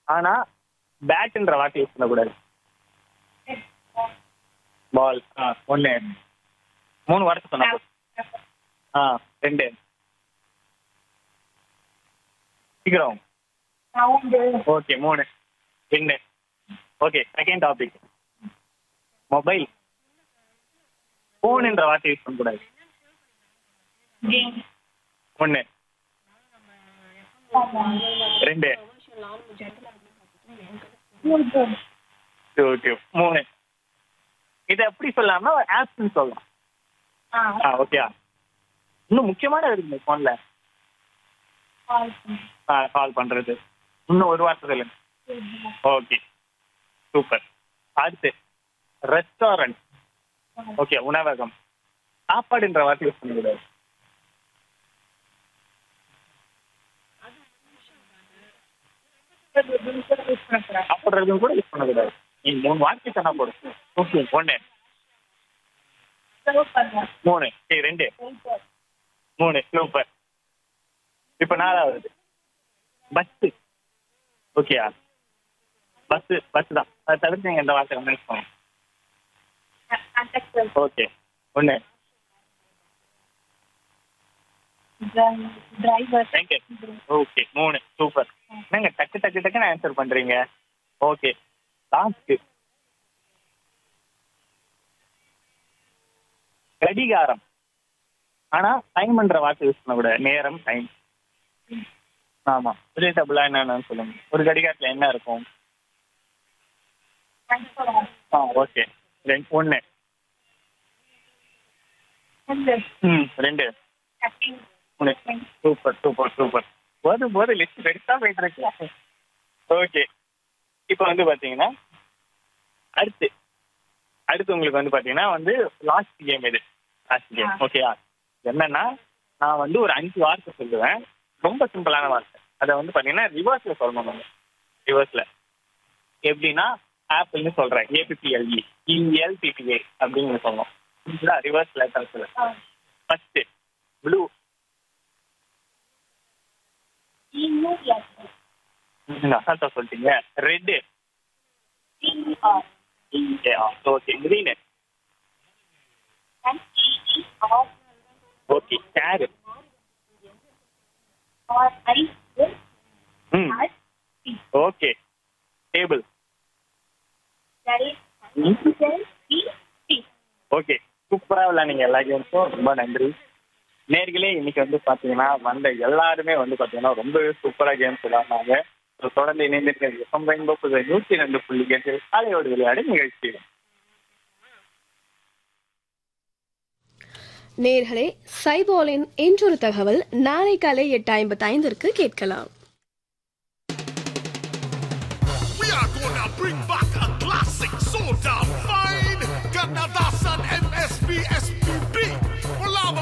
ஆனா பேட்ன்ற வார்த்தை யூஸ் பண்ணக்கூடாது பால் ஆ ஒண்ணு மூணு வார்த்தை சொன்னா போதும். ஆ ரெண்டு சீக்கிரம் ஓகே மூணு ரெண்டு ஓகே செகண்ட் டாபிக் மொபைல் ஃபோனுன்ற வார்த்தை யூஸ் பண்ணக்கூடாது ஒண்ணு ரெண்டு ஓகே மூணு இதை எப்படி சொல்லலாம்னா ஆப்ஸ்ன்னு சொல்லலாம் ஆ ஓகே இன்னும் முக்கியமான இருக்கு ஃபோன்ல ஆ கால் பண்றது இன்னும் ஒரு வார்த்தை சொல்லுங்க ஓகே சூப்பர் அடுத்து ரெஸ்டாரண்ட் ஓகே உணவகம் சாப்பாடுன்ற வார்த்தை யூஸ் பண்ணக்கூடாது சாப்பிட்றதும் கூட யூஸ் பண்ணக்கூடாது நீ மூணு வார்த்தை சொன்னா போதும் ஓகே ஒண்ணு மூணு சரி ரெண்டு மூணு சூப்பர் இப்ப நாலாவது பஸ் ஓகேயா பஸ் பஸ் தான் அதை தவிர்த்து நீங்க எந்த வார்த்தை வந்து யூஸ் பண்ணணும் ஓகே ஒண்ணு டிரைவர் தேங்க்யூ ஓகே மூணு சூப்பர் என்னங்க டக்கு டக்கு டக்குன்னு ஆன்சர் பண்றீங்க ஓகே லாஸ்ட் கடிகாரம் ஆனா டைம்ன்ற வார்த்தை யூஸ் பண்ணக்கூடாது நேரம் டைம் ஆமா ரிலேட்டபிளா என்னன்னு சொல்லுங்க ஒரு கடிகாரத்துல என்ன இருக்கும் ஆ ஓகே ரெண்டு ஒண்ணு ம் ரெண்டு மூணு சூப்பர் சூப்பர் சூப்பர் போதும் போதும் லிஸ்ட் பெருசா போயிட்டு இருக்கு ஓகே இப்போ வந்து பாத்தீங்கன்னா அடுத்து அடுத்து உங்களுக்கு வந்து பாத்தீங்கன்னா வந்து லாஸ்ட் கேம் இது லாஸ்ட் கேம் ஓகேயா என்னன்னா நான் வந்து ஒரு அஞ்சு வார்த்தை சொல்லுவேன் ரொம்ப சிம்பிளான வார்த்தை அதை வந்து பாத்தீங்கன்னா ரிவர்ஸ்ல சொல்லணும் நம்ம ரிவர்ஸ்ல எப்படின்னா ஆப்பிள்னு சொல்றேன் ஏபிபிஎல்இ இஎல்பிபிஏ அப்படின்னு சொல்லணும் ரிவர்ஸ் லெட்டர்ஸ்ல ஃபர்ஸ்ட் ப்ளூ அசால்ட்டா சொல்லிட்டீங்க red okay green okay chair hmm okay table okay சூப்பரா விளையாடுங்க எல்லா கேம்ஸும் ரொம்ப நன்றி நேர்களே இன்னைக்கு வந்து பாத்தீங்கன்னா வந்த எல்லாருமே வந்து பாத்தீங்கன்னா ரொம்பவே சூப்பரா கேம்ஸ் விளையாடினாங்க So, தொடர்ந்து இணைந்திருக்கிறது எஃப்எம் ரெயின்போ புது நூத்தி ரெண்டு புள்ளி எட்டு காலையோடு விளையாடு நிகழ்ச்சி நேர்களே சைபோலின் இன்றொரு தகவல் நாளை காலை எட்டு ஐம்பத்தி ஐந்திற்கு கேட்கலாம் We are gonna bring back